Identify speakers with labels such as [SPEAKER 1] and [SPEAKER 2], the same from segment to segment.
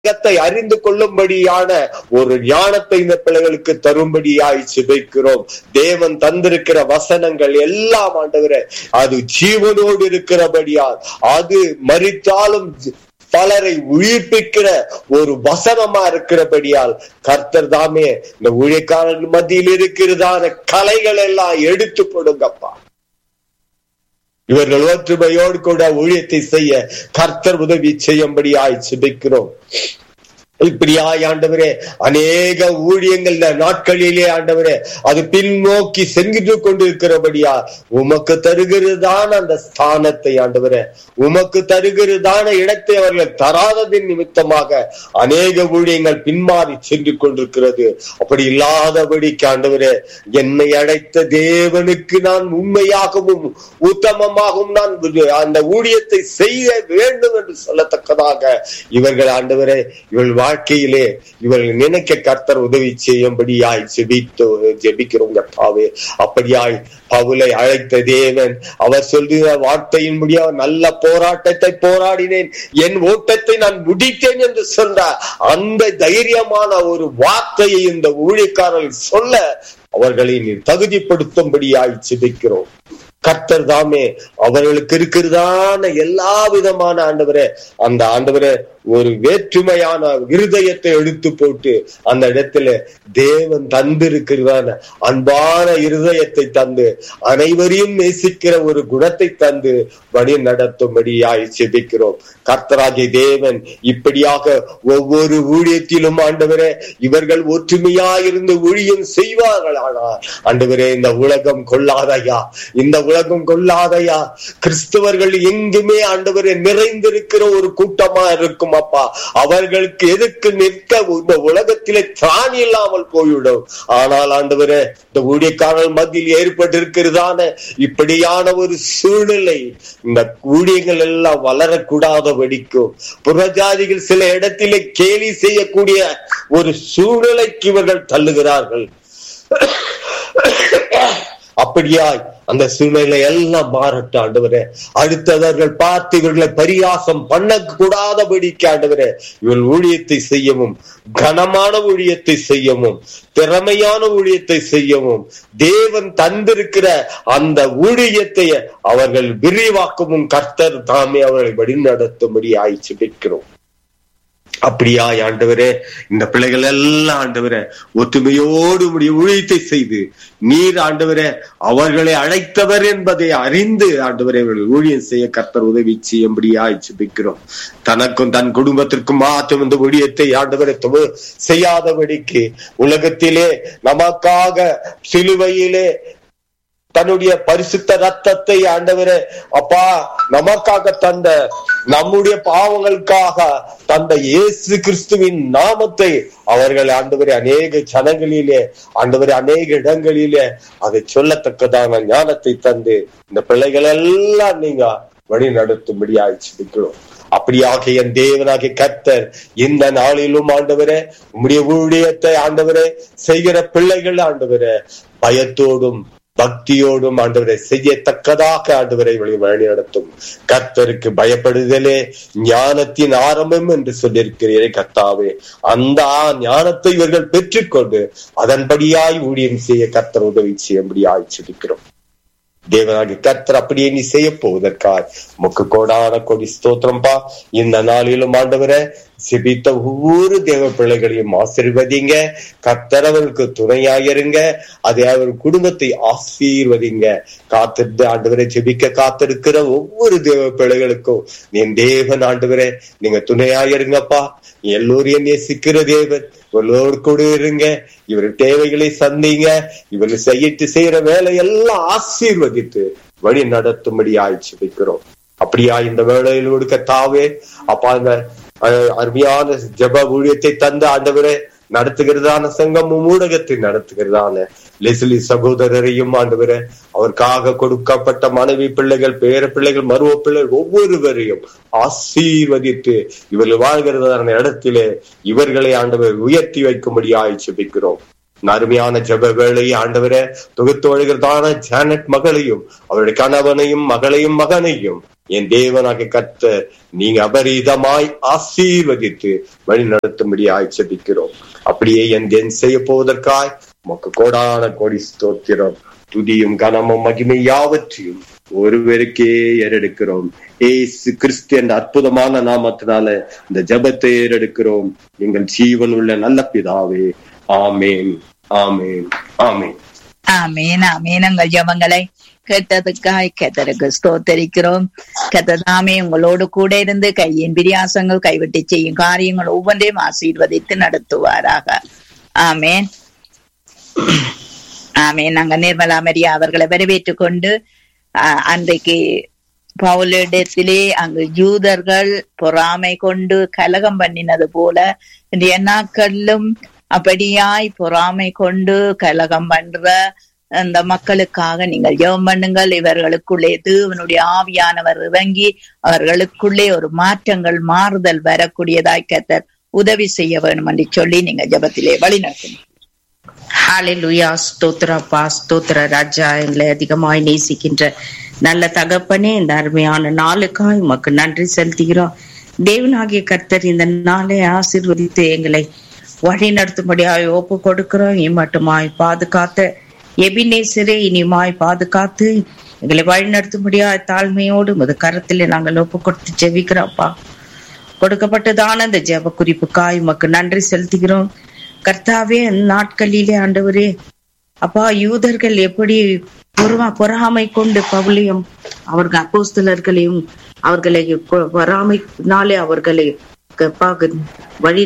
[SPEAKER 1] உலகத்தை அறிந்து கொள்ளும்படியான ஒரு ஞானத்தை இந்த பிள்ளைகளுக்கு தரும்படியாய் சிதைக்கிறோம் தேவன் தந்திருக்கிற வசனங்கள் எல்லாம் ஆண்டவரே அது ஜீவனோடு இருக்கிறபடியால் அது மறித்தாலும் பலரை உயிர்ப்பிக்கிற ஒரு வசனமா இருக்கிறபடியால் கர்த்தர் தாமே இந்த ஊழியக்காரன் மத்தியில் இருக்கிறதான கலைகள் எல்லாம் எடுத்து கொடுங்கப்பா இவர்கள் ஒற்றுமையோடு கூட ஊழியத்தை செய்ய கர்த்தர் உதவி செய்யும்படியாய் சிபிக்கிறோம் இப்படியாய் ஆண்டவரே அநேக ஊழியங்கள் இந்த நாட்களிலே ஆண்டவரே அது பின்னோக்கி சென்று கொண்டிருக்கிறபடியா உமக்கு தருகிறதான அந்த ஸ்தானத்தை ஆண்டவரே உமக்கு தருகிறதான இடத்தை அவர்கள் தராததின் நிமித்தமாக அநேக ஊழியங்கள் பின்மாறி சென்று கொண்டிருக்கிறது அப்படி இல்லாதபடிக்கு ஆண்டவரே என்னை அழைத்த தேவனுக்கு நான் உண்மையாகவும் உத்தமமாகவும் நான் அந்த ஊழியத்தை செய்ய வேண்டும் என்று சொல்லத்தக்கதாக இவர்கள் ஆண்டவரே இவள் வாழ்க்கையிலே இவர்கள் நினைக்க கர்த்தர் உதவி செய்யும்படியாய் செபித்து ஜெபிக்கிறோம் கர்த்தாவே அப்படியாய் பவுலை அழைத்த தேவன் அவர் சொல்லுகிற வார்த்தையின்படி அவர் நல்ல போராட்டத்தை போராடினேன் என் ஓட்டத்தை நான் முடித்தேன் என்று சொன்னார் அந்த தைரியமான ஒரு வார்த்தையை இந்த ஊழியக்காரர்கள் சொல்ல அவர்களை நீர் தகுதிப்படுத்தும்படியாய் சிதைக்கிறோம் கர்த்தர் தாமே அவர்களுக்கு இருக்கிறதான எல்லா விதமான ஆண்டவரே அந்த ஆண்டவரே ஒரு வேற்றுமையான இருதயத்தை எடுத்து போட்டு அந்த இடத்துல தேவன் தந்திருக்கிறதான அன்பான இருதயத்தை தந்து அனைவரையும் நேசிக்கிற ஒரு குணத்தை தந்து வழி நடத்தும்படியாய் செபிக்கிறோம் கர்த்தராகிய தேவன் இப்படியாக ஒவ்வொரு ஊழியத்திலும் ஆண்டவரே இவர்கள் ஒற்றுமையாயிருந்து ஊழியம் செய்வார்கள் ஆனால் ஆண்டவரே இந்த உலகம் கொள்ளாதையா இந்த உலகம் கொள்ளாதையா கிறிஸ்தவர்கள் எங்குமே ஆண்டவரே நிறைந்திருக்கிற ஒரு கூட்டமா இருக்கும் அப்பா அவர்களுக்கு எதுக்கு நிற்க இந்த உலகத்திலே திராணி இல்லாமல் போய்விடும் ஆனால் ஆண்டவரே இந்த ஊழியக்காரர்கள் மத்தியில் ஏற்பட்டிருக்கிறதான இப்படியான ஒரு சூழ்நிலை இந்த ஊழியங்கள் எல்லாம் வளரக்கூடாதபடிக்கும் புறஜாதிகள் சில இடத்திலே கேலி செய்யக்கூடிய ஒரு சூழ்நிலைக்கு இவர்கள் தள்ளுகிறார்கள் அப்படியாய் அந்த சூழ்நிலை எல்லாம் மாறட்டும் ஆண்டவரே அடுத்தவர்கள் பார்த்து இவர்களை பரியாசம் பண்ண கூடாதபடிக்கு ஆண்டவரே இவள் ஊழியத்தை செய்யவும் கனமான ஊழியத்தை செய்யவும் திறமையான ஊழியத்தை செய்யவும் தேவன் தந்திருக்கிற அந்த ஊழியத்தை அவர்கள் விரிவாக்கவும் கர்த்தர் தாமே அவர்களை வழிநடத்தும்படி ஆயிடுச்சு வைக்கிறோம் அப்படியா ஆண்டவரே இந்த பிள்ளைகள் எல்லாம் ஆண்டவரே ஒற்றுமையோடு உடைய ஊழியத்தை செய்து நீர் ஆண்டவரே அவர்களை அழைத்தவர் என்பதை அறிந்து ஆண்டவரே அவர்கள் ஊழியம் செய்ய கர்த்தர் உதவி செய்யும்படியாய் ஜெபிக்கிறோம் தனக்கும் தன் குடும்பத்திற்கும் மாற்றம் இந்த ஊழியத்தை ஆண்டவரை செய்யாதபடிக்கு உலகத்திலே நமக்காக சிலுவையிலே தன்னுடைய பரிசுத்த ரத்தத்தை ஆண்டவரே அப்பா நமக்காக தந்த நம்முடைய பாவங்களுக்காக தந்த இயேசு கிறிஸ்துவின் நாமத்தை அவர்கள் ஆண்டவரே அநேக ஜனங்களிலே ஆண்டவரே அநேக இடங்களிலே அதை சொல்லத்தக்கதான ஞானத்தை தந்து இந்த பிள்ளைகள் எல்லாம் நீங்க வழி நடத்தும்படி ஆயிடுச்சிருக்கிறோம் அப்படியாக என் தேவனாகிய கர்த்தர் இந்த நாளிலும் ஆண்டவரே உம்முடைய ஊழியத்தை ஆண்டவரே செய்கிற பிள்ளைகள் ஆண்டவரே பயத்தோடும் பக்தியோடும் ஆண்டவரை செய்யத்தக்கதாக ஆண்டவரை வழி நடத்தும் கர்த்தருக்கு பயப்படுதலே ஞானத்தின் ஆரம்பம் என்று சொல்லியிருக்கிறீரே கர்த்தாவே அந்த ஞானத்தை இவர்கள் பெற்றுக்கொண்டு அதன்படியாய் ஊழியம் செய்ய கர்த்தர் உதவி செய்யும்படியாய் சொல்லிக்கிறோம் தேவனாகி கர்த்தர் அப்படியே நீ செய்ய போவதற்காய் முக்கு கோடான கொடி ஸ்தோத்திரம்பா இந்த நாளிலும் ஆண்டவரை சிபித்த ஒவ்வொரு தேவ பிள்ளைகளையும் ஆசிர்வதிங்க கர்த்தர் அவருக்கு துணையாயிருங்க அதே அவர் குடும்பத்தை ஆசீர்வதிங்க காத்திருந்து ஆண்டவரை ஜெபிக்க காத்திருக்கிற ஒவ்வொரு தேவ பிள்ளைகளுக்கும் நீ தேவன் ஆண்டவரே நீங்க துணையாயிருங்கப்பா எல்லோரையும் நேசிக்கிற தேவன் இவர்களோடு கூட இருங்க இவர் தேவைகளை சந்திங்க இவர் செய்யிட்டு செய்யற வேலையெல்லாம் ஆசீர்வதித்து வழி நடத்தும்படி ஆயிடுச்சு வைக்கிறோம் அப்படியா இந்த வேலையில் கொடுக்க தாவே அப்பா இந்த அருமையான ஜப ஊழியத்தை தந்த ஆண்டவரே நடத்துகிறதான சங்கம் ஊடகத்தை நடத்துகிறதான லெஸ்லி சகோதரரையும் ஆண்டவரே அவருக்காக கொடுக்கப்பட்ட மனைவி பிள்ளைகள் பேர பிள்ளைகள் மருவ பிள்ளைகள் ஒவ்வொருவரையும் ஆசீர்வதித்து இவர்கள் வாழ்கிறதான இடத்திலே இவர்களை ஆண்டவர் உயர்த்தி வைக்கும்படி ஆய்ச்சிப்பிக்கிறோம் அருமையான ஜப வேலையை ஆண்டவரே தொகுத்து வழுகிறதான ஜானட் மகளையும் அவருடைய கணவனையும் மகளையும் மகனையும் என் தேவனாக கத்த நீங்க அபரீதமாய் ஆசீர்வதித்து வழி நடத்தும்படி ஆய்ச்சபிக்கிறோம் அப்படியே என் தேன் செய்ய போவதற்காய் உமக்கு கோடான கோடி ஸ்தோத்திரம் துதியும் கனமும் மகிமை யாவற்றையும் ஒருவருக்கே ஏறெடுக்கிறோம் ஏசு கிறிஸ்து என்ற அற்புதமான நாமத்தினால இந்த ஜபத்தை ஏறெடுக்கிறோம் எங்கள் ஜீவன் உள்ள நல்ல பிதாவே ஆமேன் ஆமேன் ஆமேன்
[SPEAKER 2] ஆமேன் ஆமேன் உங்கள் ஜபங்களை கேட்டதுக்காய் கத்தருக்கு ஸ்தோத்தரிக்கிறோம் கத்ததாமே உங்களோடு கூட இருந்து கையின் பிரியாசங்கள் கைவிட்டு செய்யும் காரியங்கள் ஒவ்வொன்றையும் ஆசீர்வதித்து நடத்துவாராக ஆமேன் ஆமேன் நாங்க நிர்மலா மரியா அவர்களை வரவேற்றுக் கொண்டு அன்றைக்கு பவுலிடத்திலே அங்கு யூதர்கள் பொறாமை கொண்டு கலகம் பண்ணினது போல இன்றைய நாட்களிலும் அப்படியாய் பொறாமை கொண்டு கலகம் பண்ற அந்த மக்களுக்காக நீங்கள் ஜெபம் பண்ணுங்கள் இவர்களுக்குள்ளே தேவனுடைய ஆவியானவர் இறங்கி அவர்களுக்குள்ளே ஒரு மாற்றங்கள் மாறுதல் வரக்கூடியதாய் கத்தர் உதவி செய்ய வேணும் என்று சொல்லி நீங்க ஜபத்திலே வழி நடத்தணும்
[SPEAKER 3] ஹாலிலுயா ஸ்தோத்ரப்பா ஸ்தோத்ர ராஜா எங்களை அதிகமாய் நேசிக்கின்ற நல்ல தகப்பனே இந்த அருமையான நாளுக்காய் உமக்கு நன்றி செலுத்துகிறோம் தேவனாகிய கர்த்தர் இந்த நாளை ஆசிர்வதித்து எங்களை வழி நடத்தும்படியாய் ஒப்பு கொடுக்கிறோம் இம்மட்டுமாய் பாதுகாத்த எபினேசரே இனிமாய் பாதுகாத்து எங்களை வழி நடத்தும்படியாய் தாழ்மையோடு முது கரத்திலே நாங்கள் ஒப்பு கொடுத்து ஜெபிக்கிறோம்ப்பா கொடுக்கப்பட்டதான இந்த ஜெப குறிப்புக்காய் உமக்கு நன்றி செலுத்துகிறோம் கர்த்தாவே நாட்களிலே ஆண்டவரே அப்பா யூதர்கள் எப்படி பொறுமா பொறாமை கொண்டு பவுலியும் அவர்கள் அப்போஸ்தலர்களையும் அவர்களை பொறாமைனாலே அவர்களை வழி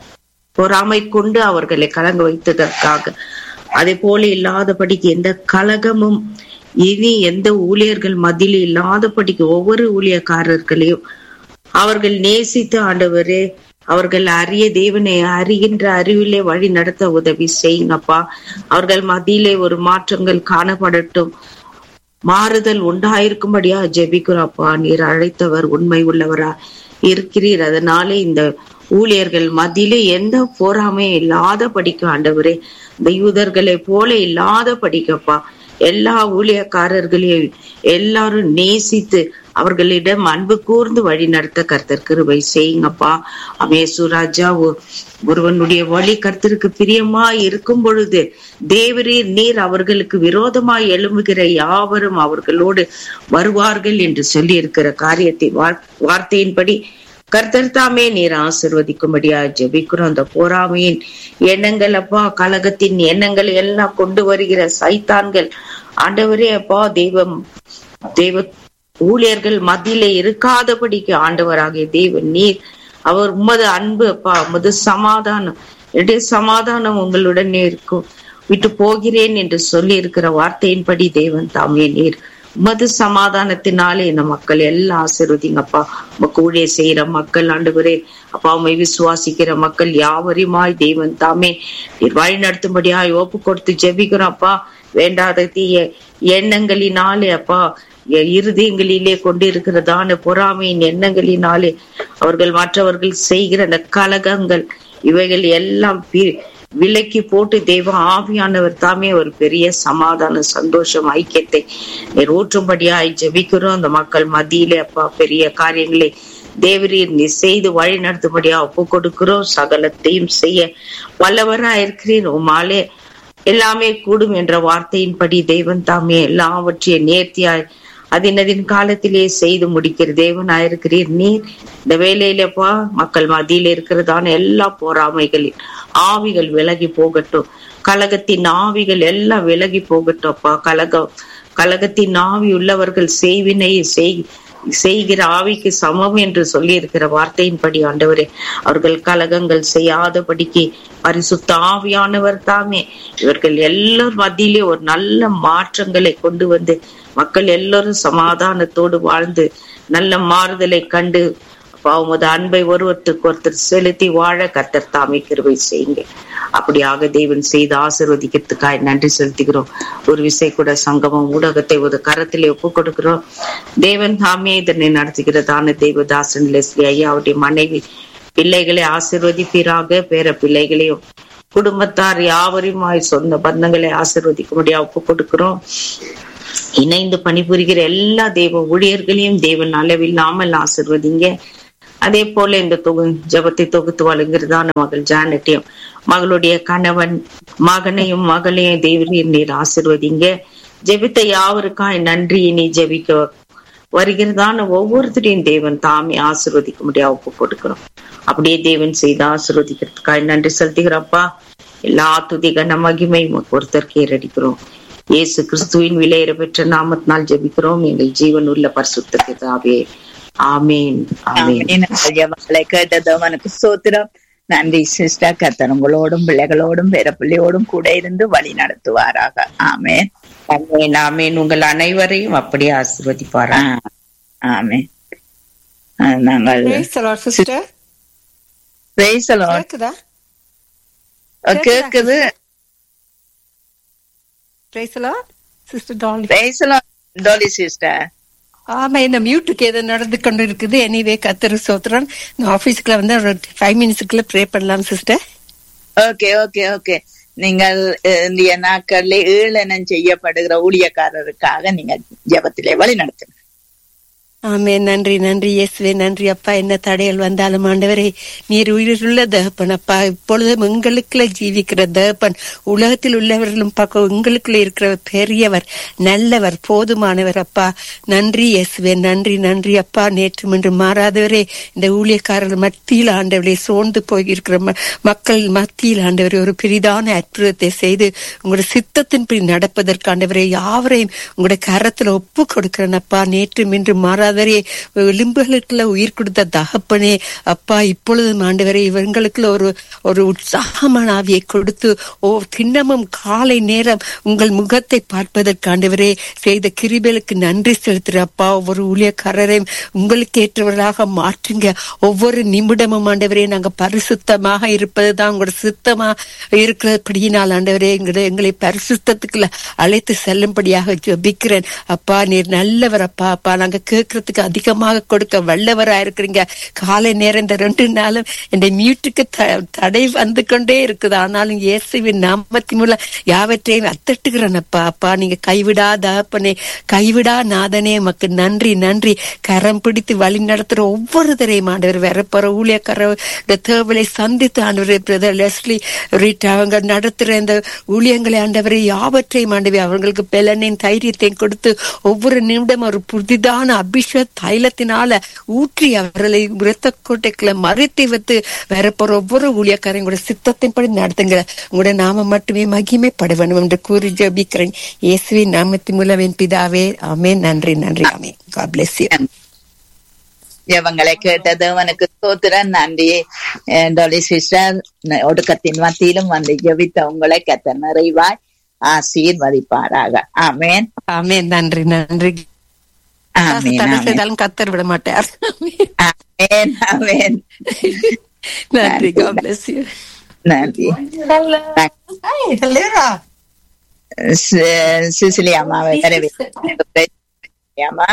[SPEAKER 3] பொறாமை கொண்டு அவர்களை கலங்க வைத்ததற்காக அதே போல இல்லாதபடிக்கு எந்த கலகமும் இனி எந்த ஊழியர்கள் மத்தியில் இல்லாதபடிக்கு ஒவ்வொரு ஊழியக்காரர்களையும் அவர்கள் நேசித்து ஆண்டவரே அவர்கள் அறிய தேவனை அறிகின்ற அறிவிலே வழி நடத்த உதவி செய்யுங்கப்பா அவர்கள் மத்தியிலே ஒரு மாற்றங்கள் காணப்படட்டும் மாறுதல் உண்டாயிருக்கும்படியா ஜெபிக்கிறோப்பா நீர் அழைத்தவர் உண்மை உள்ளவரா இருக்கிறீர் அதனாலே இந்த ஊழியர்கள் மத்தியிலே எந்த போராமையும் இல்லாத படிக்க ஆண்டவரே இந்த யூதர்களை போல இல்லாத படிக்கப்பா எல்லா ஊழியக்காரர்களையும் எல்லாரும் நேசித்து அவர்களிடம் அன்பு கூர்ந்து வழி நடத்த கர்த்தர் கிருபை செய்யுங்கப்பா அமேசு ராஜா ஒருவனுடைய வழி கர்த்தருக்கு பிரியமா இருக்கும் பொழுது தேவரீர் நீர் அவர்களுக்கு விரோதமாய் எழும்புகிற யாவரும் அவர்களோடு வருவார்கள் என்று சொல்லி இருக்கிற காரியத்தை வார்த்தையின்படி கர்த்தர் தாமே நீர் ஆசிர்வதிக்கும்படியா ஜெபிக்கிறோம் அந்த போராமையின் எண்ணங்கள் அப்பா கழகத்தின் எண்ணங்கள் எல்லாம் கொண்டு வருகிற சைத்தான்கள் ஆண்டவரே அப்பா தெய்வம் தெய்வ ஊழியர்கள் மத்தியிலே இருக்காதபடிக்கு ஆண்டவராகிய தேவன் நீர் அவர் உமது அன்பு அப்பா உமது சமாதானம் என்னுடைய சமாதானம் உங்களுடனே இருக்கும் விட்டு போகிறேன் என்று சொல்லி இருக்கிற வார்த்தையின்படி தேவன் தாமே நீர் உமது சமாதானத்தினாலே இந்த மக்கள் எல்லாம் ஆசிர்வதிங்கப்பா உமக்கு ஊழிய செய்யற மக்கள் ஆண்டுகிறே அப்பா உண்மை விசுவாசிக்கிற மக்கள் யாவரையுமாய் தெய்வன் தாமே நீர் வழி நடத்தும்படியாய் ஒப்பு கொடுத்து ஜெபிக்கிறோம் அப்பா வேண்டாத தீய எண்ணங்களினாலே அப்பா இருதயங்களிலே கொண்டிருக்கிறதான பொறாமையின் எண்ணங்களினாலே அவர்கள் மற்றவர்கள் செய்கிற அந்த கலகங்கள் இவைகள் எல்லாம் விலக்கி போட்டு தெய்வ ஆவியானவர் தாமே ஒரு பெரிய சமாதான சந்தோஷம் ஐக்கியத்தை ஊற்றும்படியாய் ஜெபிக்கிறோம் அந்த மக்கள் மத்தியிலே அப்பா பெரிய காரியங்களை தேவரீர் நீ செய்து வழி நடத்தும்படியா ஒப்பு கொடுக்கிறோம் சகலத்தையும் செய்ய வல்லவரா இருக்கிறீர் உமாலே எல்லாமே கூடும் என்ற வார்த்தையின்படி தெய்வன் தாமே எல்லாவற்றையும் நேர்த்தியாய் அதினதின் காலத்திலே செய்து முடிக்கிற தேவனாயிருக்கிறீர் நீர் இந்த வேலையிலப்பா மக்கள் மத்தியில இருக்கிறதான எல்லா போராமைகளின் ஆவிகள் விலகி போகட்டும் கலகத்தின் ஆவிகள் எல்லாம் விலகி போகட்டும் அப்பா கலகம் கலகத்தின் ஆவி உள்ளவர்கள் செய்வினை செய் செய்கிற ஆவிக்கு சமம் என்று சொல்லி இருக்கிற வார்த்தையின்படி ஆண்டவரே அவர்கள் கலகங்கள் செய்யாதபடிக்கு பரிசுத்த ஆவியானவர் தாமே இவர்கள் எல்லார் மத்தியிலே ஒரு நல்ல மாற்றங்களை கொண்டு வந்து மக்கள் எல்லாரும் சமாதானத்தோடு வாழ்ந்து நல்ல மாறுதலை கண்டு உமது அன்பை ஒருவருக்கு ஒருத்தர் செலுத்தி வாழ கர்த்தர் தாமே கிருவை செய்யுங்க அப்படியாக தேவன் செய்து ஆசிர்வதிக்கிறதுக்காய் நன்றி செலுத்துகிறோம் ஒரு விசை கூட சங்கமம் ஊடகத்தை ஒரு கரத்திலே ஒப்பு கொடுக்கிறோம் தேவன் தாமே இதனை நடத்துகிறதான தேவதாசன் லெஸ்லி ஐயா அவருடைய மனைவி பிள்ளைகளை ஆசிர்வதிப்பீராக பேர பிள்ளைகளையும் குடும்பத்தார் யாவரையுமாய் சொந்த பந்தங்களை ஆசிர்வதிக்க முடியா ஒப்பு கொடுக்கிறோம் இணைந்து பணிபுரிகிற எல்லா தேவ ஊழியர்களையும் தேவன் அளவில்லாமல் ஆசிர்வதிங்க அதே போல இந்த தொகு ஜபத்தை தொகுத்து வழங்குறதான மகள் ஜானட்டையும் மகளுடைய கணவன் மகனையும் மகளையும் தேவரீர் நீர் ஆசிர்வதிங்க ஜெபித்த யாவருக்காய் நன்றி நீ ஜெபிக்க வருகிறதான ஒவ்வொருத்தரையும் தேவன் தாமே ஆசிர்வதிக்க முடியாது ஒப்பு கொடுக்கிறோம் அப்படியே தேவன் செய்து ஆசிர்வதிக்கிறதுக்காக நன்றி செலுத்துகிறப்பா எல்லா துதி கன மகிமை ஒருத்தர் கேரடிக்கிறோம் இயேசு கிறிஸ்துவின் விலையேற பெற்ற நாமத்தினால் ஜெபிக்கிறோம் எங்கள் ஜீவன் உள்ள பரிசுத்தாவே ஆமேன் ஆமேன்
[SPEAKER 2] ஜபங்களை கேட்டது அவனுக்கு சோத்திரம் நன்றி சிஸ்டர் கத்தர் உங்களோடும் பிள்ளைகளோடும் பேர பிள்ளையோடும் கூட இருந்து வழி நடத்துவாராக ஆமேன்
[SPEAKER 3] ஆமேன் ஆமேன் உங்கள் அனைவரையும் அப்படியே ஆசிர்வதிப்பாரா
[SPEAKER 2] ஆமேன் நாங்கள்
[SPEAKER 4] Praise the Lord, sister.
[SPEAKER 2] Praise the Lord.
[SPEAKER 4] கேக்குதா
[SPEAKER 2] கேக்குது
[SPEAKER 4] Praise the Lord. Sister Dolly.
[SPEAKER 2] Praise the Lord, Dolly sister.
[SPEAKER 4] ஆமா இந்த மியூட்டுக்கு ஏதோ நடந்து கொண்டு இருக்குது எனிவே கத்திர சோத்திரம் இந்த ஆபீஸ்க்குள்ள வந்து ஒரு ஃபைவ் மினிட்ஸ்க்குள்ள ப்ரே பண்ணலாம் சிஸ்டர்
[SPEAKER 2] ஓகே ஓகே ஓகே நீங்கள் அஹ், இந்திய நாட்களில் ஏளனம் செய்யப்படுகிற ஊழியக்காரருக்காக நீங்க ஜெபத்திலே வழி நடத்துங்க
[SPEAKER 4] ஆமே நன்றி நன்றி இயேசுவே நன்றி அப்பா என்ன தடைகள் வந்தாலும் ஆண்டவரே நீர் உயிருள்ள தகப்பன் அப்பா இப்பொழுதும் எங்களுக்குள்ள ஜீவிக்கிற தகப்பன் உலகத்தில் உள்ளவர்களும் பார்க்க உங்களுக்குள்ள இருக்கிற பெரியவர் நல்லவர் போதுமானவர் அப்பா நன்றி இயேசுவே நன்றி நன்றி அப்பா நேற்று இன்று மாறாதவரே இந்த ஊழியக்காரர்கள் மத்தியில் ஆண்டவரே சோர்ந்து போயிருக்கிற ம- மக்கள் மத்தியில் ஆண்டவரே ஒரு பெரிதான அற்புதத்தை செய்து உங்களுடைய சித்தத்தின்படி நடப்பதற்கு ஆண்டவரே யாவரையும் உங்களுடைய கரத்துல ஒப்பு கொடுக்கிறேன் அப்பா நேற்று இன்று மாறாதவரே எலும்புகளுக்குள்ள உயிர் கொடுத்த தகப்பனே அப்பா இப்பொழுதும் ஆண்டவரே இவங்களுக்குள்ள ஒரு ஒரு உற்சாகமான ஆவியை கொடுத்து ஓ திண்ணமும் காலை நேரம் உங்கள் முகத்தை பார்ப்பதற்கு ஆண்டவரே செய்த கிருபைகளுக்கு நன்றி செலுத்துற அப்பா ஒவ்வொரு ஊழியக்காரரையும் உங்களுக்கு ஏற்றவர்களாக மாற்றுங்க ஒவ்வொரு நிமிடமும் ஆண்டவரே நாங்க பரிசுத்தமாக இருப்பதுதான் உங்களோட சித்தமா இருக்கிறபடியினால் ஆண்டவரே எங்களை எங்களை பரிசுத்தத்துக்குள்ள அழைத்து செல்லும்படியாக ஜெபிக்கிறேன் அப்பா நீர் நல்லவர் அப்பா அப்பா நாங்க கேட்கறதுக்கு அதிகமாக கொடுக்க வல்லவரா இருக்கிறீங்க காலை நேரம் இந்த ரெண்டு நாளும் இந்த மியூட்டுக்கு த- தடை வந்து கொண்டே இருக்குது ஆனாலும் இயேசுவின் நாமத்தின் மூலம் யாவற்றையும் அத்தட்டுகிறேன் அப்பா அப்பா நீங்க கைவிடாத அப்பனே கைவிடா நாதனே மக்கு நன்றி நன்றி கரம் பிடித்து வழி நடத்துற ஒவ்வொருத்தரையும் ஆண்டவர் வரப்போற ஊழியக்கார இந்த தேவலை சந்தித்து ஆண்டவரே பிரதர் லெஸ்லி ரீட் அவங்க நடத்துற இந்த ஊழியங்களை ஆண்டவரை யாவற்றையும் ஆண்டவே அவங்களுக்கு பெலனின் தைரியத்தையும் கொடுத்து ஒவ்வொரு நிமிடம் ஒரு புதிதான அபிஷேக தைலத்தினால ஊற்றி அவர்களை இரத்த கோட்டைக்குள்ள மறைத்து வைத்து வரப்போற ஒவ்வொரு ஊழியக்காரையும் கூட சித்தத்தின்படி நடத்துங்க உங்களோட நாம மட்டுமே மகிமைப்பட வேண்டும் என்று கூறி ஜெபிக்கிறேன் இயேசுவின் நாமத்தின் மூலம் என் பிதாவே ஆமே நன்றி நன்றி ஆமே காட் பிளஸ் யூ
[SPEAKER 2] ஜெபங்களை கேட்டது அவனுக்கு சோத்திரம் நன்றி அஹ், டொலி சிஸ்டர் ஒடுக்கத்தின் மத்தியிலும் வந்து ஜெபித்த உங்களை கத்த நிறைவாய் ஆசீர்வதிப்பாராக ஆமேன்
[SPEAKER 4] ஆமே நன்றி நன்றி
[SPEAKER 2] ஆமேன்
[SPEAKER 4] தடை
[SPEAKER 2] ஆமேன்
[SPEAKER 4] செய்தாலும் கத்தர் விட மாட்டார்
[SPEAKER 2] ஆமேன் ஆமேன்
[SPEAKER 4] நன்றி காட் பிளஸ் யூ
[SPEAKER 2] நன்றி சி- சிசிலி அம்மாவை வரவேற்கிறேன் அம்மா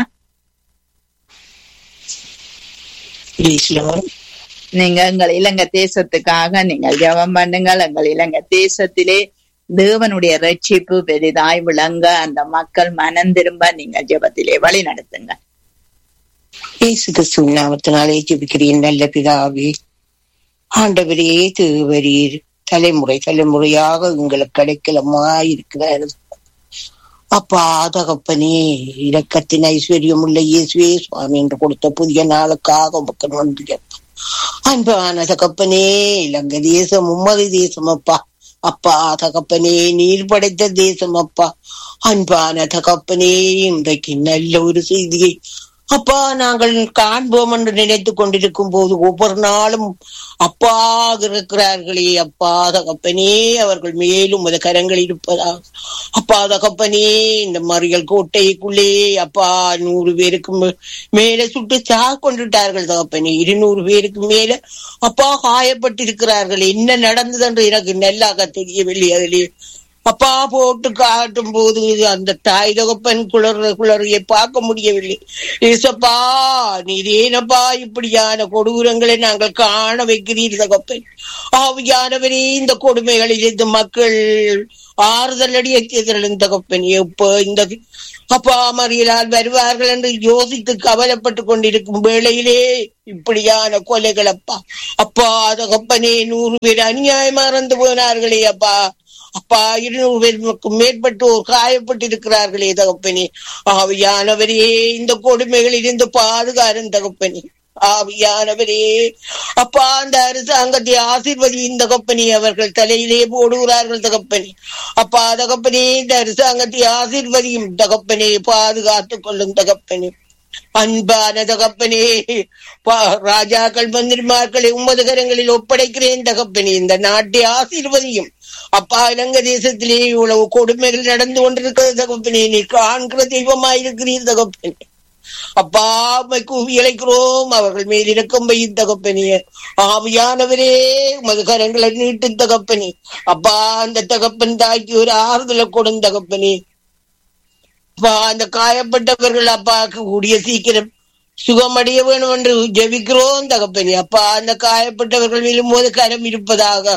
[SPEAKER 2] நீங்க எங்கள் இலங்கை தேசத்துக்காக நீங்கள் ஜெபம் பண்ணுங்கள் எங்கள் இலங்கை தேசத்திலே தேவனுடைய ரட்சிப்பு பெரிதாய் விளங்க அந்த மக்கள் மனம் திரும்ப நீங்கள் ஜெபத்திலே வழி நடத்துங்க
[SPEAKER 5] இயேசு கிறிஸ்துவின் நாமத்தினாலே ஜெபிக்கிறேன் நல்ல பிதாவே ஆண்டவரே திருவரீர் தலைமுறை தலைமுறையாக உங்களுக்கு கிடைக்கலமாயிருக்கிறார் அப்பா தகப்பனே இரக்கத்தின் ஐஸ்வர்யம் உள்ள இயேசுவே சுவாமி என்று கொடுத்த புதிய நாளுக்காக உமக்கு நன்றி அப்பா. அன்பான தகப்பனே இலங்கை தேசம் உம்மது தேசம் அப்பா அப்பா தகப்பனே நீர் படைத்த தேசம் அப்பா அன்பான தகப்பனே இன்றைக்கு நல்ல ஒரு செய்தியை அப்பா நாங்கள் காண்போம் என்று நினைத்துக் கொண்டிருக்கும் போது ஒவ்வொரு நாளும் அப்பா இருக்கிறார்களே அப்பா தகப்பனே அவர்கள் மேலும் உமது கரங்கள் இருப்பதா அப்பா தகப்பனே இந்த மறியல் கோட்டைக்குள்ளே அப்பா நூறு பேருக்கு மே- மேல சுட்டு சா கொண்டுட்டார்கள் தகப்பனே இருநூறு பேருக்கு மேல அப்பா காயப்பட்டிருக்கிறார்கள் என்ன நடந்தது என்று எனக்கு நல்லாக தெரியவில்லை அதிலே அப்பா போட்டு காட்டும் போது அந்த தாய் தகப்பன் குளர் குளறியை பார்க்க முடியவில்லை ஏசப்பா நீர் ஏனப்பா இப்படியான கொடூரங்களை நாங்கள் காண வைக்கிறீர் தகப்பன் ஆவியானவரே இந்த கொடுமைகளில் இந்த மக்கள் ஆறுதல் அடைய செய்தலும் தகப்பன் எப்ப இந்த அப்பா மறியலால் வருவார்கள் என்று யோசித்து கவலைப்பட்டு கொண்டிருக்கும் வேளையிலே இப்படியான கொலைகள் அப்பா அப்பா தகப்பனே நூறு பேர் அநியாயமா இறந்து போனார்களே அப்பா அப்பா இருநூறு பேருக்கும் மேற்பட்டோர் காயப்பட்டிருக்கிறார்களே தகப்பனே ஆவியானவரே இந்த கொடுமைகளில் இருந்து பாதுகாரும் தகப்பனே ஆவியானவரே அப்பா அந்த அரசாங்கத்தை ஆசீர்வதியின் தகப்பனே அவர்கள் தலையிலே போடுகிறார்கள் தகப்பனே அப்பா தகப்பனே இந்த அரசாங்கத்தை ஆசீர்வதியும் தகப்பனே பாதுகாத்துக் கொள்ளும் தகப்பனே அன்பான தகப்பனே பா- ராஜாக்கள் மந்திரிமார்களை உமது கரங்களில் ஒப்படைக்கிறேன் தகப்பனே இந்த நாட்டை ஆசீர்வதியும் அப்பா இலங்கை தேசத்திலே இவ்வளவு கொடுமைகள் நடந்து கொண்டிருக்கிறது தகப்பனே நீ காண்கிற தெய்வமாயிருக்கிறீர் தகப்பனே அப்பா உம்மை கூவி இழைக்கிறோம் அவர்கள் மேல் இறக்கம் வையும் தகப்பனே ஆவியானவரே உமது கரங்களை நீட்டும் தகப்பனே அப்பா அந்த தகப்பன் தாய்க்கு ஒரு ஆறுதலை கொடும் தகப்பனே அப்பா அந்த காயப்பட்டவர்கள் அப்பாக்கு கூடிய சீக்கிரம் சுகமடைய வேணும் என்று ஜெபிக்கிறோம் தகப்பனே அப்பா அந்த காயப்பட்டவர்கள் மேலும் போது கரம் இருப்பதாக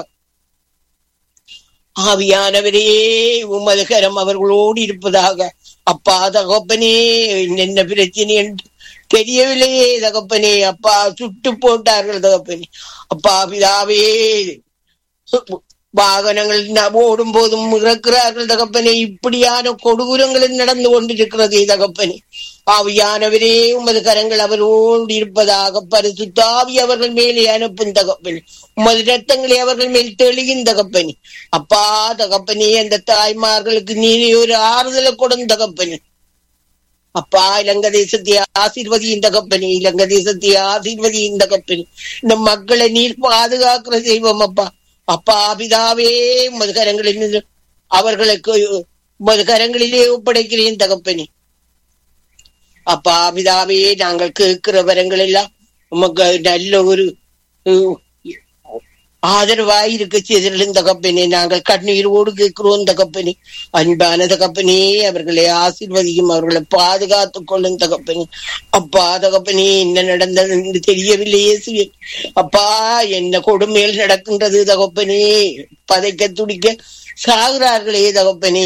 [SPEAKER 5] ஆவியானவரே உமது கரம் அவர்களோடு இருப்பதாக அப்பா தகப்பனே என்ன பிரச்சனை என்று தெரியவில்லையே தகப்பனே அப்பா சுட்டு போட்டார்கள் தகப்பனே அப்பா பிதாவே வாகனங்கள் ந- ஓடும் போதும் இறக்கிறார்கள் தகப்பனே இப்படியான கொடூரங்கள் நடந்து கொண்டிருக்கிறது தகப்பனே ஆவியானவரே உமது கரங்கள் அவரோடு இருப்பதாக பரிசுத்தாவி அவர்கள் மேலே அனுப்பும் தகப்பனே உமது ரத்தங்களை அவர்கள் மேல் தெளியும் தகப்பனே அப்பா தகப்பனே அந்த தாய்மார்களுக்கு நீரே ஒரு ஆறுதலை கொடும் தகப்பனே அப்பா இலங்கை தேசத்தை ஆசீர்வதியின் தகப்பனே இலங்கை தேசத்தை ஆசீர்வதியின் தகப்பனே இந்த மக்களை நீர் பாதுகாக்கிற செய்வோம் அப்பா அப்பா பிதாவே உமது கரங்களில் அவர்களுக்கு உமது கரங்களிலே ஒப்படைக்கிறேன் தகப்பனே அப்பா பிதாவே நாங்கள் கேட்கிற வரங்கள் எல்லாம் உமக்கு நல்ல ஒரு உம், ஆதரவாய் இருக்க செய்திருந்த தகப்பனே நாங்கள் கண்ணீரோடு கேட்கிறோம் தகப்பனே அன்பான தகப்பனே அவர்களை ஆசீர்வதியும் அவர்களை பாதுகாத்துக் கொள்ளும் தகப்பனே அப்பா தகப்பனே என்ன நடந்தது என்று தெரியவில்லையே இயேசுவே அப்பா என்ன கொடுமையில் நடக்கின்றது தகப்பனே பதைக்க துடிக்க சாகுறார்களே தகப்பனே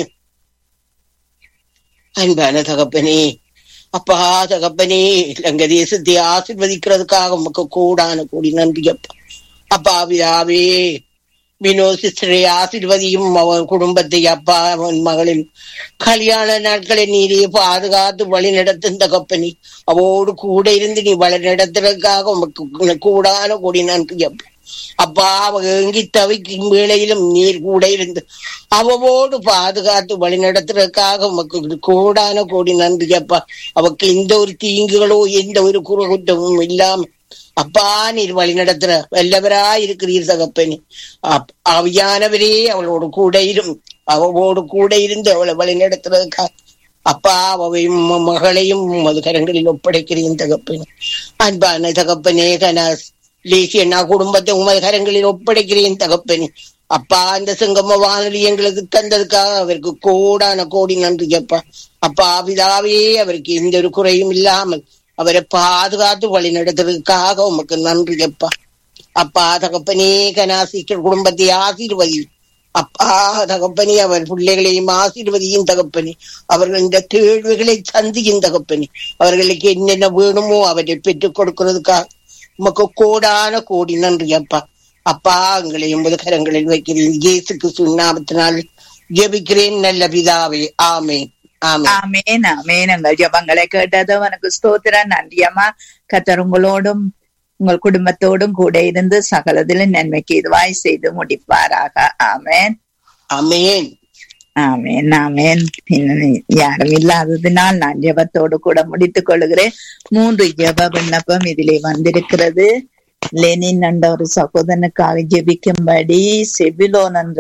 [SPEAKER 5] அன்பான தகப்பனே அப்பா தகப்பனே இலங்கை தேசத்தை ஆசீர்வதிக்கிறதுக்காக உமக்கு கூடான கூடி நன்றி அப்பா அப்பா பிதாவே வினோ சிஸ்டரை ஆசீர்வதியும் அவன் குடும்பத்தை அப்பா அவன் மகளின் கல்யாண நாட்களை நீரே பாதுகாத்து வழி நடத்தும் தகப்பனி அவோடு கூட இருந்து நீ வழி நடத்துறதுக்காக உமக்கு கூடான கூடி நன்றி அப்பா அப்பா அவ ஏங்கி தவிக்கும் வேளையிலும் நீர் கூட இருந்து அவவோடு பாதுகாத்து வழி நடத்துறதுக்காக உமக்கு கூடான கோடி நன்றி அப்பா அவக்கு எந்த ஒரு தீங்குகளோ எந்த ஒரு குறுகுற்றமும் இல்லாம அப்பா நீர் வழி நடத்துற வல்லவரா இருக்கிறீர் தகப்பனே அப்- ஆவியானவரே அவளோடு கூட இரும் அவவோடு கூட இருந்து அவளை வழி நடத்துறதுக்காக அப்பா அவையும் ம- மகளையும் உமது கரங்களில் ஒப்படைக்கிறேன் தகப்பனே அன்பான தகப்பனே கனாஸ் லேசியண்ணா குடும்பத்தை உமது கரங்களில் ஒப்படைக்கிறேன் தகப்பனே அப்பா அந்த சிங்கம வானொலி எங்களுக்கு தந்ததுக்காக அவருக்கு கோடான கோடி நன்றி அப்பா அப்பா பிதாவே அவருக்கு எந்த ஒரு குறையும் இல்லாமல் அவரை பாதுகாத்து வழி நடத்துறதுக்காக உமக்கு நன்றி அப்பா அப்பா தகப்பனே கனாசிக்கர் குடும்பத்தை ஆசீர்வதி அப்பா தகப்பனே அவர் பிள்ளைகளையும் ஆசீர்வதியும் தகப்பனே அவர்கள் இந்த கேள்விகளை சந்தியும் தகப்பனே அவர்களுக்கு என்னென்ன வேணுமோ அவரை பெற்றுக் கொடுக்கிறதுக்காக உமக்கு கோடான கோடி நன்றி அப்பா அப்பா எங்களை எண்பது கரங்களில் வைக்கிறேன் இயேசுக்கு சுண்ணாமத்தினால் ஜெபிக்கிறேன் நல்ல பிதாவே ஆமென் ஆமென்
[SPEAKER 2] ஆமேன் ஆமேன் எங்கள் ஜபங்களை கேட்டது உனக்கு ஸ்தோத்திரம் நன்றியம்மா கத்தர் உங்களோடும் உங்கள் குடும்பத்தோடும் கூட இருந்து சகலதிலும் நன்மைக்கு இதுவாய் செய்து முடிப்பாராக ஆமேன்
[SPEAKER 5] ஆமென்
[SPEAKER 2] ஆமேன் ஆமேன் இன்னும் யாரும் இல்லாததினால் நான் ஜெபத்தோடு கூட முடித்துக் கொள்கிறேன் மூன்று ஜெப விண்ணப்பம் இதிலே வந்திருக்கிறது லெனின் என்ற ஒரு சகோதரனுக்காக ஜெபிக்கும்படி செபிலோன் என்ற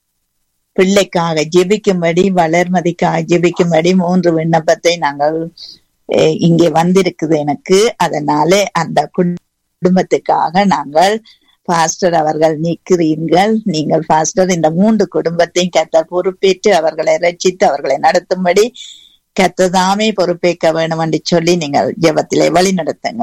[SPEAKER 2] பிள்ளைக்காக ஜெபிக்கும்படி வளர்மதிக்காக ஜெபிக்கும்படி மூன்று விண்ணப்பத்தை நாங்கள் அஹ், இங்கே வந்திருக்குது எனக்கு அதனால அந்த குடும்பத்துக்காக நாங்கள் பாஸ்டர் அவர்கள் நிற்கிறீர்கள் நீங்கள் பாஸ்டர் இந்த மூன்று குடும்பத்தையும் கத்த பொறுப்பேற்று அவர்களை ரட்சித்து அவர்களை நடத்தும்படி கத்ததாமே பொறுப்பேற்க வேணும் என்று சொல்லி நீங்கள் ஜெபத்திலே வழி நடத்துங்க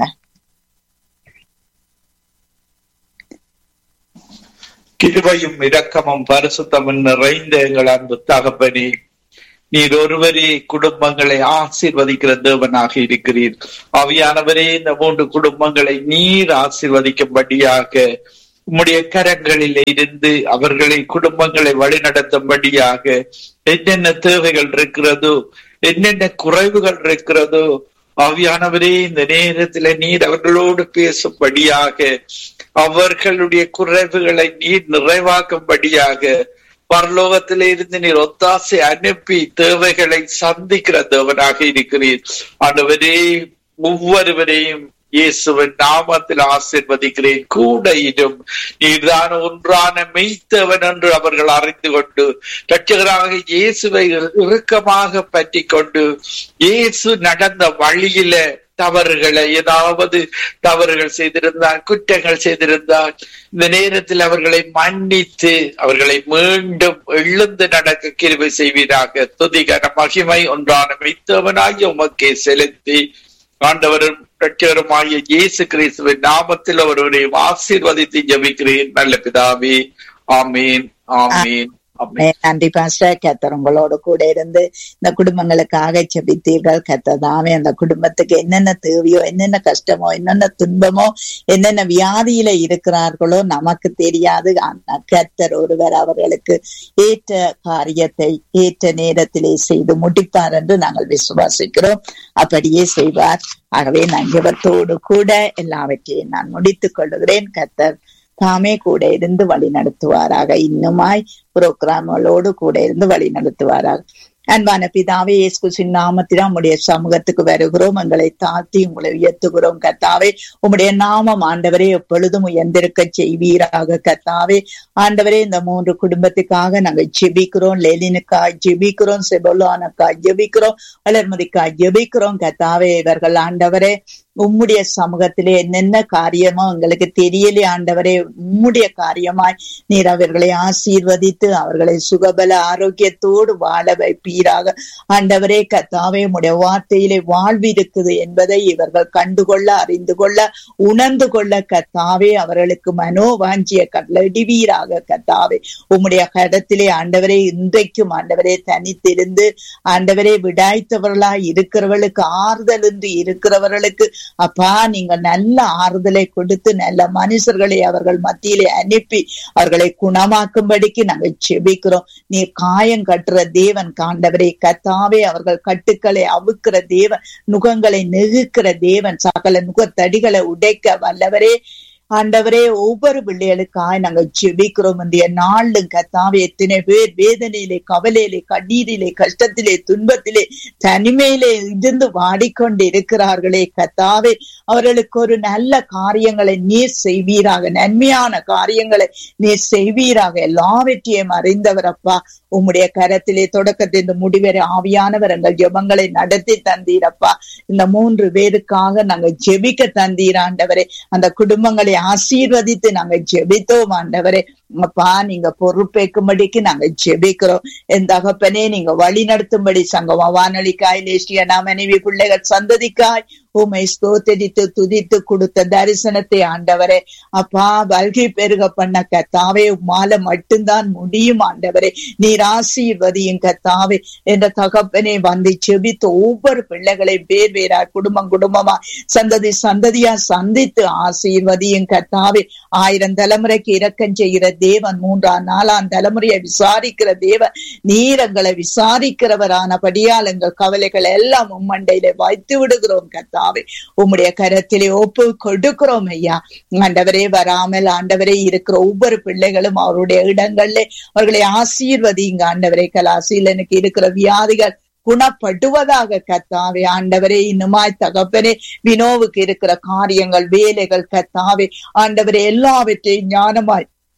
[SPEAKER 6] கிருபையும் இரக்கமும் பரிசுத்தமும் நிறைந்த எங்கள் அன்பு தகப்பனே நீர் ஒருவரே குடும்பங்களை ஆசீர்வதிக்கிற தேவனாக இருக்கிறீர் அவையானவரே இந்த மூன்று குடும்பங்களை நீர் ஆசீர்வதிக்கும்படியாக உம்முடைய கரங்களில் இருந்து அவர்களை குடும்பங்களை வழிநடத்தும்படியாக என்னென்ன தேவைகள் இருக்கிறதோ என்னென்ன குறைவுகள் இருக்கிறதோ ஆவியானவரே இந்த நேரத்துல நீர் அவர்களோடு பேசும்படியாக அவர்களுடைய குறைவுகளை நீர் நிறைவாக்கும்படியாக பரலோகத்திலே இருந்து நீர் ஒத்தாசை அனுப்பி தேவைகளை சந்திக்கிற தேவனாக இருக்கிறீர் ஆண்டவரே ஒவ்வொருவரையும் இயேசுவின் நாமத்தில் ஆசிர்வதிக்கிறேன் கூட இடும் நீர்தான் ஒன்றான மெய்த்தவன் என்று அவர்கள் அறிந்து கொண்டு ரட்சகராக இயேசுவை இறுக்கமாக பற்றி கொண்டு இயேசு நடந்த வழியில தவறுகளை ஏதாவது தவறுகள் செய்திருந்தால் குற்றங்கள் செய்திருந்தால் இந்த நேரத்தில் அவர்களை மன்னித்து அவர்களை மீண்டும் எழுந்து நடக்க கிருபை செய்வீராக துதிகர மகிமை ஒன்றான மெய்த்தவனாகி உமக்கே செலுத்தி ஆண்டவரும் ரட்சகருமாகிய இயேசு கிறிஸ்துவின் நாமத்தில் ஒருவரையும் ஆசீர்வதித்து ஜபிக்கிறேன் நல்ல பிதாவே ஆமீன் ஆமீன் ஆமீன்
[SPEAKER 2] நன்றி பாஸ்டர் கத்தர் உங்களோட கூட இருந்து இந்த குடும்பங்களுக்காக செபித்தீர்கள் கத்ததாமே அந்த குடும்பத்துக்கு என்னென்ன தேவையோ என்னென்ன கஷ்டமோ என்னென்ன துன்பமோ என்னென்ன வியாதியில இருக்கிறார்களோ நமக்கு தெரியாது ஆனா கத்தர் ஒருவர் அவர்களுக்கு ஏற்ற காரியத்தை ஏற்ற நேரத்திலே செய்து முடிப்பார் என்று நாங்கள் விசுவாசிக்கிறோம் அப்படியே செய்வார் ஆகவே நான் ஜெபத்தோடு கூட எல்லாவற்றையும் நான் முடித்துக் கொள்ளுகிறேன் கத்தர் தாமே கூட இருந்து வழி நடத்துவாராக இன்னுமாய் புரோகிராம்களோடு கூட இருந்து வழி நடத்துவாராக அன்பான பிதாவே இயேசு நாமத்தில் உம்முடைய சமூகத்துக்கு வருகிறோம் எங்களை தாழ்த்தி உங்களை உயர்த்துகிறோம் கத்தாவே உம்முடைய நாமம் ஆண்டவரே எப்பொழுதும் உயர்ந்திருக்க செய்வீராக கத்தாவே ஆண்டவரே இந்த மூன்று குடும்பத்துக்காக நாங்கள் ஜெபிக்கிறோம் லெலினுக்காய் ஜெபிக்கிறோம் செபோலானுக்காய் ஜெபிக்கிறோம் வளர்மதிக்காய் ஜெபிக்கிறோம் கத்தாவே இவர்கள் ஆண்டவரே உம்முடைய சமூகத்திலே என்னென்ன காரியமோ எங்களுக்கு தெரியலே ஆண்டவரே உம்முடைய காரியமாய் நீர் அவர்களை ஆசீர்வதித்து அவர்களை சுகபல ஆரோக்கியத்தோடு வாழ வைப்பீராக ஆண்டவரே கத்தாவே உம்முடைய வார்த்தையிலே வாழ்வு இருக்குது என்பதை இவர்கள் கண்டுகொள்ள அறிந்து கொள்ள உணர்ந்து கொள்ள கத்தாவே அவர்களுக்கு மனோவாஞ்சிய கட்டளடிவீராக கத்தாவே உம்முடைய கடத்திலே ஆண்டவரே இன்றைக்கும் ஆண்டவரே தனித்திருந்து ஆண்டவரே விடாய்த்தவர்களாய் இருக்கிறவர்களுக்கு ஆறுதல் இன்றி இருக்கிறவர்களுக்கு அப்பா நீங்க நல்ல ஆறுதலை கொடுத்து நல்ல மனுஷர்களை அவர்கள் மத்தியிலே அனுப்பி அவர்களை குணமாக்கும்படிக்கு நாங்கள் செபிக்கிறோம் நீ காயம் கட்டுற தேவன் காண்டவரே கத்தாவே அவர்கள் கட்டுக்களை அவுக்கிற தேவன் நுகங்களை நெகுக்கிற தேவன் சகல நுகத்தடிகளை உடைக்க வல்லவரே ஆண்டவரே ஒவ்வொரு பிள்ளைகளுக்காய் நாங்கள் ஜெபிக்கிறோம் இந்த நாளும் கத்தாவே எத்தனை பேர் வேதனையிலே கவலையிலே கண்ணீரிலே கஷ்டத்திலே துன்பத்திலே தனிமையிலே இருந்து வாடிக்கொண்டு இருக்கிறார்களே கத்தாவே அவர்களுக்கு ஒரு நல்ல காரியங்களை நீர் செய்வீராக நன்மையான காரியங்களை நீர் செய்வீராக எல்லாவற்றையும் அறிந்தவர் அப்பா உம்முடைய கரத்திலே தொடக்கத்தை இந்த முடிவரை ஆவியானவர் எங்கள் ஜெபங்களை நடத்தி தந்தீரப்பா இந்த மூன்று பேருக்காக நாங்கள் ஜெபிக்க தந்தீராண்டவரே அந்த குடும்பங்களை ஆசீர்வதித்து நாங்க ஜெபித்தோம் ஆண்டவரே அப்பா நீங்க பொறுப்பேற்கும்படிக்கு நாங்க ஜெபிக்கிறோம் என் தகப்பனே நீங்க வழி நடத்தும்படி சங்கமா வானொலிக்காய் லேசியனா மனைவி பிள்ளைகள் சந்ததிக்காய் உமை ஸ்தோத்தரித்து துதித்து கொடுத்த தரிசனத்தை ஆண்டவரே அப்பா வல்கை பெருக பண்ண கத்தாவே உமால மட்டும்தான் முடியும் ஆண்டவரே நீர் ஆசீர்வதியும் கத்தாவே என்ற தகப்பனே வந்து செபித்து ஒவ்வொரு பிள்ளைகளை பேர் வேறா குடும்பம் குடும்பமா சந்ததி சந்ததியா சந்தித்து ஆசீர்வதியும் கத்தாவே ஆயிரம் தலைமுறைக்கு இரக்கம் செய்கிற தேவன் மூன்றாம் நாலாம் தலைமுறையை விசாரிக்கிற தேவன் நீரங்களை விசாரிக்கிறவரானபடியால் எங்கள் கவலைகள் எல்லாம் உம்மண்டையில வைத்து விடுகிறோம் கத்தாவே உம்முடைய கரத்திலே ஒப்பு கொடுக்கிறோம் ஐயா ஆண்டவரே வராமல் ஆண்டவரே இருக்கிற ஒவ்வொரு பிள்ளைகளும் அவருடைய இடங்கள்ல அவர்களை ஆசீர்வதிங்க ஆண்டவரே கலாசீலனுக்கு இருக்கிற வியாதிகள் குணப்படுவதாக கத்தாவே ஆண்டவரே இன்னுமாய் தகப்பனே வினோவுக்கு இருக்கிற காரியங்கள் வேலைகள் கத்தாவே ஆண்டவரே எல்லாவற்றையும் ஞானமாய்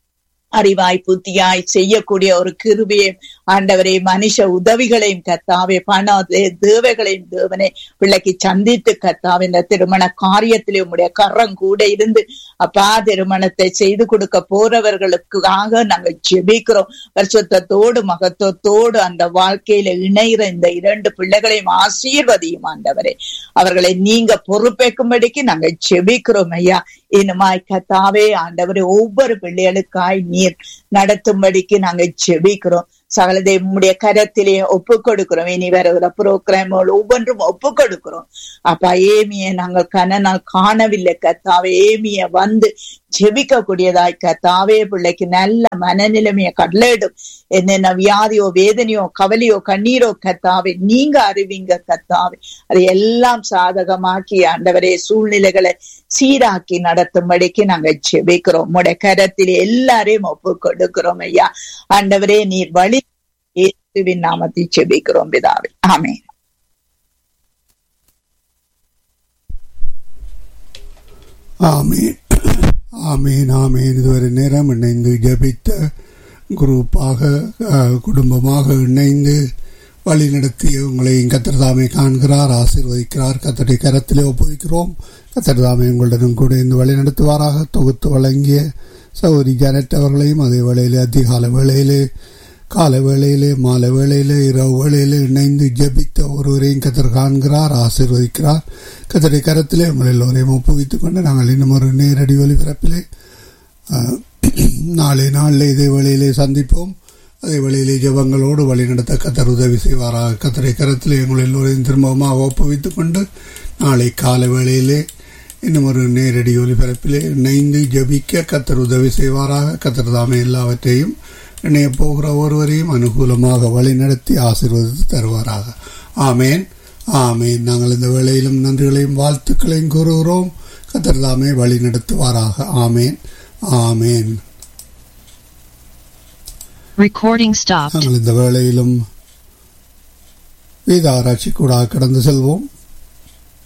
[SPEAKER 2] அறிவாய் புத்தியாய் செய்யக்கூடிய ஒரு கிருபையை ஆண்டவரே மனுஷ உதவிகளையும் கத்தாவே பண தே- தேவைகளையும் தேவனே பிள்ளைக்கு சந்தித்து கத்தாவே இந்த திருமண காரியத்திலே உம்முடைய கரம் கூட இருந்து அப்பா திருமணத்தை செய்து கொடுக்க போறவர்களுக்காக நாங்க ஜெபிக்கிறோம் பரிசுத்தத்தோடு மகத்துவத்தோடு அந்த வாழ்க்கையில இணைகிற இந்த இரண்டு பிள்ளைகளையும் ஆசீர்வதியும் ஆண்டவரே அவர்களை நீங்க பொறுப்பேற்கும்படிக்கு நாங்க ஜெபிக்கிறோம் ஐயா இனிமாய் கத்தாவே ஆண்டவரே ஒவ்வொரு பிள்ளைகளுக்காய் நீர் நடத்தும்படிக்கு நாங்க ஜெபிக்கிறோம் சகலதை உம்முடைய கரத்திலே ஒப்பு கொடுக்கிறோம் இனி வருகிற புரோகிராம்கள் ஒவ்வொன்றும் ஒப்பு கொடுக்கிறோம் அப்பா ஏமிய நாங்கள் கனனால் காணவில்லை கத்தாவே ஏமிய வந்து ஜெபிக்க கூடியதாய் கத்தாவே பிள்ளைக்கு நல்ல மனநிலைமையை கடலிடும் என்னென்ன வியாதியோ வேதனையோ கவலையோ கண்ணீரோ கத்தாவே நீங்க அறிவிங்க கத்தாவே அதை எல்லாம் சாதகமாக்கி ஆண்டவரே சூழ்நிலைகளை சீராக்கி நடத்தும்படிக்கு நாங்க ஜெபிக்கிறோம் உடைய கரத்தில் எல்லாரையும் ஒப்பு கொடுக்கிறோம் ஐயா ஆண்டவரே நீர் வழி இயேசுவின் நாமத்தை ஜெபிக்கிறோம் பிதாவே ஆமென்
[SPEAKER 7] ஆமீன் ஆமீன் ஆமீன் இதுவரை நேரம் இணைந்து ஜபித்த குரூப்பாக அஹ், குடும்பமாக இணைந்து வழி நடத்திய உங்களையும் கத்தர் தாமே காண்கிறார் ஆசீர்வதிக்கிறார் கத்தருடைய கரத்திலே ஒப்புவிக்கிறோம் கத்தர் தாமே உங்களுடனும் கூட இந்த வழி நடத்துவாராக தொகுத்து வழங்கிய சௌரி ஜனட் அவர்களையும் அதே வேளையிலே அதிகால வேளையிலே கால வேளையிலே மாலை வேளையிலே இரவு வேளையிலே இணைந்து ஜெபித்த ஒருவரையும் கத்தர் காண்கிறார் ஆசீர்வதிக்கிறார் கத்தருடைய கரத்திலே உங்கள் எல்லோரையும் ஒப்புவித்துக் கொண்டு நாங்கள் இன்னும் ஒரு நேரடி ஒலிபரப்பிலே அஹ், நாளை நாளில் இதே வேளையிலே சந்திப்போம் அதே வேளையிலே ஜெபங்களோடு வழிநடத்த கத்தர் உதவி செய்வாராக கத்தரை கரத்திலே உங்கள் எல்லோரையும் திரும்பமாக ஒப்புவித்துக் கொண்டு நாளை கால வேளையிலே இன்னும் ஒரு நேரடி ஒலிபரப்பிலே இணைந்து ஜபிக்க கத்தர் உதவி செய்வாராக கத்தர் தாமே எல்லாவற்றையும் இணைய போகிற ஒருவரையும் அனுகூலமாக வழிநடத்தி ஆசீர்வதித்து தருவாராக ஆமேன் ஆமேன் நாங்கள் இந்த வேளையிலும் நன்றிகளையும் வாழ்த்துக்களையும் கூறுகிறோம் கத்தர் தாமே வழி நடத்துவாராக ஆமேன் ஆமேன்
[SPEAKER 8] Recording stopped.
[SPEAKER 7] நாங்கள் இந்த வேளையிலும் வேத ஆராய்ச்சி கூட கடந்து செல்வோம்